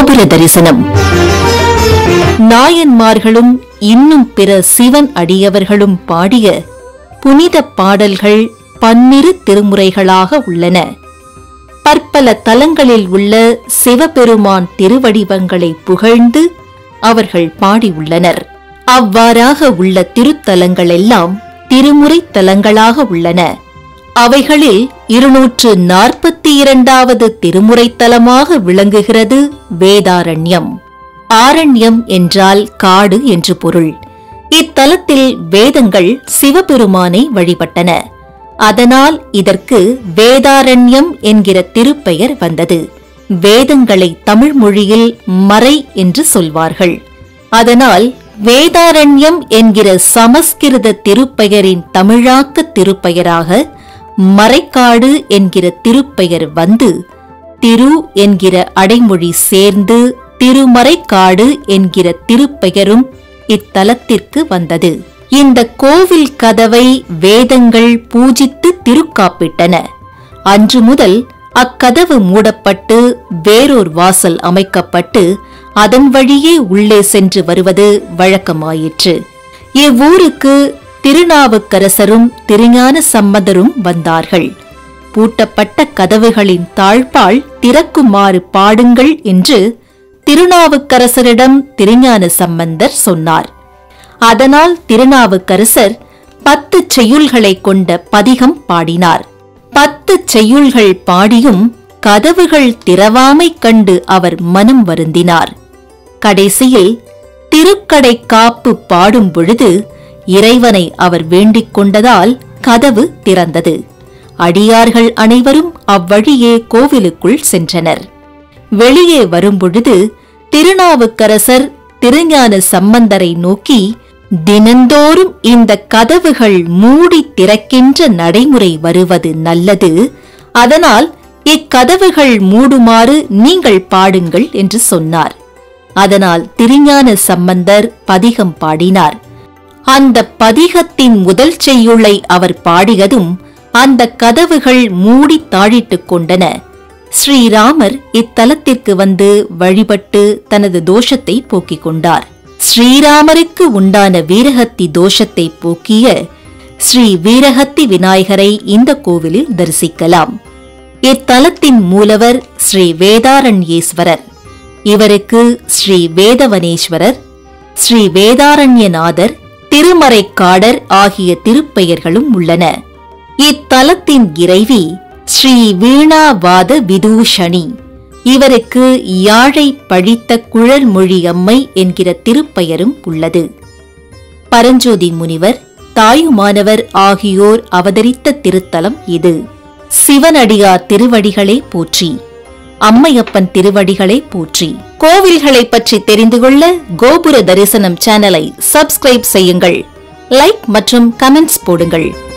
கோபுர தரிசனம் நாயன்மார்களும் இன்னும் பிற சிவன் அடியவர்களும் பாடிய புனித பாடல்கள் பன்னிரு திருமுறைகளாக உள்ளன பற்பல தலங்களில் உள்ள சிவபெருமான் திருவடிவங்களை புகழ்ந்து அவர்கள் பாடியுள்ளனர் அவ்வாறாக உள்ள திருத்தலங்கள் எல்லாம் திருமுறை தலங்களாக உள்ளன அவைகளில் இருநூற்று நாற்பத்தி இரண்டாவது திருமுறைத்தலமாக விளங்குகிறது வேதாரண்யம் ஆரண்யம் என்றால் காடு என்று பொருள் இத்தலத்தில் வேதங்கள் சிவபெருமானை வழிபட்டன அதனால் இதற்கு வேதாரண்யம் என்கிற திருப்பெயர் வந்தது வேதங்களை தமிழ் மொழியில் மறை என்று சொல்வார்கள் அதனால் வேதாரண்யம் என்கிற சமஸ்கிருத திருப்பெயரின் தமிழாக்க திருப்பெயராக மறைக்காடு என்கிற திருப்பெயர் வந்து திரு என்கிற அடைமொழி சேர்ந்து திருமறைக்காடு என்கிற திருப்பெயரும் இத்தலத்திற்கு வந்தது இந்த கோவில் கதவை வேதங்கள் பூஜித்து திருக்காப்பிட்டன அன்று முதல் அக்கதவு மூடப்பட்டு வேறொரு வாசல் அமைக்கப்பட்டு அதன் வழியே உள்ளே சென்று வருவது வழக்கமாயிற்று இவ்வூருக்கு திருநாவுக்கரசரும் திருஞான சம்மதரும் வந்தார்கள் பூட்டப்பட்ட கதவுகளின் தாழ்பாள் திறக்குமாறு பாடுங்கள் என்று திருநாவுக்கரசரிடம் திருஞான சம்பந்தர் சொன்னார் அதனால் திருநாவுக்கரசர் பத்து செய்யுள்களை கொண்ட பதிகம் பாடினார் பத்து செய்யுள்கள் பாடியும் கதவுகள் திறவாமை கண்டு அவர் மனம் வருந்தினார் கடைசியில் திருக்கடை காப்பு பாடும் பொழுது இறைவனை அவர் வேண்டிக் கொண்டதால் கதவு திறந்தது அடியார்கள் அனைவரும் அவ்வழியே கோவிலுக்குள் சென்றனர் வெளியே வரும்பொழுது திருநாவுக்கரசர் திருஞான சம்பந்தரை நோக்கி தினந்தோறும் இந்த கதவுகள் மூடி திறக்கின்ற நடைமுறை வருவது நல்லது அதனால் இக்கதவுகள் மூடுமாறு நீங்கள் பாடுங்கள் என்று சொன்னார் அதனால் திருஞான சம்பந்தர் பதிகம் பாடினார் அந்த பதிகத்தின் முதல் செய்யுளை அவர் பாடியதும் அந்த கதவுகள் மூடி தாழிட்டுக் கொண்டன ஸ்ரீராமர் இத்தலத்திற்கு வந்து வழிபட்டு தனது தோஷத்தை போக்கிக் கொண்டார் ஸ்ரீராமருக்கு உண்டான வீரஹத்தி தோஷத்தை போக்கிய ஸ்ரீ வீரஹத்தி விநாயகரை இந்த கோவிலில் தரிசிக்கலாம் இத்தலத்தின் மூலவர் ஸ்ரீ வேதாரண்யேஸ்வரர் இவருக்கு ஸ்ரீ வேதவனேஸ்வரர் ஸ்ரீ வேதாரண்யநாதர் திருமறைக்காடர் ஆகிய திருப்பெயர்களும் உள்ளன இத்தலத்தின் இறைவி ஸ்ரீ வீணாவாத விதூஷணி இவருக்கு யாழை பழித்த குழல்மொழி அம்மை என்கிற திருப்பெயரும் உள்ளது பரஞ்சோதி முனிவர் தாயுமானவர் ஆகியோர் அவதரித்த திருத்தலம் இது சிவனடியார் திருவடிகளே போற்றி அம்மையப்பன் திருவடிகளே போற்றி கோவில்களை பற்றி தெரிந்து கொள்ள கோபுர தரிசனம் சேனலை சப்ஸ்கிரைப் செய்யுங்கள் லைக் மற்றும் கமெண்ட்ஸ் போடுங்கள்